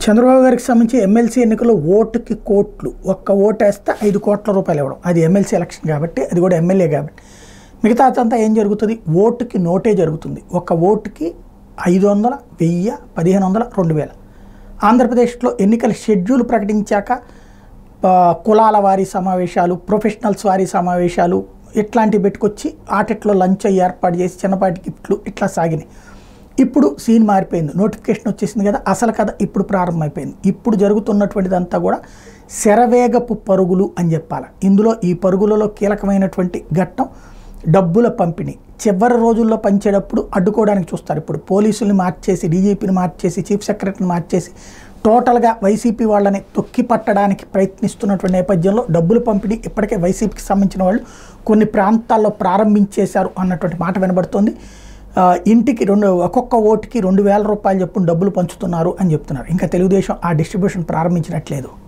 చంద్రబాబు గారికి సంబంధించి ఎమ్మెల్సీ ఎన్నికల్లో ఓటుకి కోట్లు ఒక్క ఓటు వేస్తే ఐదు కోట్ల రూపాయలు ఇవ్వడం అది ఎమ్మెల్సీ ఎలక్షన్ కాబట్టి అది కూడా ఎమ్మెల్యే కాబట్టి మిగతా అంతా ఏం జరుగుతుంది ఓటుకి నోటే జరుగుతుంది ఒక ఓటుకి ఐదు వందల వెయ్యి పదిహేను వందల రెండు వేల ఆంధ్రప్రదేశ్లో ఎన్నికల షెడ్యూల్ ప్రకటించాక ఆ, కులాల వారి సమావేశాలు ప్రొఫెషనల్స్ వారి సమావేశాలు ఇట్లాంటివి పెట్టుకొచ్చి ఆటెట్లో లంచ్ ఏర్పాటు చేసి చిన్నపాటి గిఫ్ట్లు ఇట్లా సాగినాయి ఇప్పుడు సీన్ మారిపోయింది నోటిఫికేషన్ వచ్చేసింది కదా అసలు కథ ఇప్పుడు ప్రారంభమైపోయింది ఇప్పుడు జరుగుతున్నటువంటిదంతా కూడా శరవేగపు పరుగులు అని చెప్పాలి ఇందులో ఈ పరుగులలో కీలకమైనటువంటి ఘట్టం డబ్బుల పంపిణీ చివరి రోజుల్లో పంచేటప్పుడు అడ్డుకోవడానికి చూస్తారు ఇప్పుడు పోలీసుల్ని మార్చేసి డీజీపీని మార్చేసి చీఫ్ సెక్రటరీని మార్చేసి టోటల్గా వైసీపీ వాళ్ళని తొక్కి పట్టడానికి ప్రయత్నిస్తున్నటువంటి నేపథ్యంలో డబ్బులు పంపిణీ ఇప్పటికే వైసీపీకి సంబంధించిన వాళ్ళు కొన్ని ప్రాంతాల్లో ప్రారంభించేశారు అన్నటువంటి మాట వినబడుతోంది ఆ, ఇంటికి రెండు ఒక్కొక్క ఓటుకి రెండు వేల రూపాయలు చెప్పున డబ్బులు పంచుతున్నారు అని చెప్తున్నారు ఇంకా తెలుగుదేశం ఆ డిస్ట్రిబ్యూషన్ ప్రారంభించినట్లేదు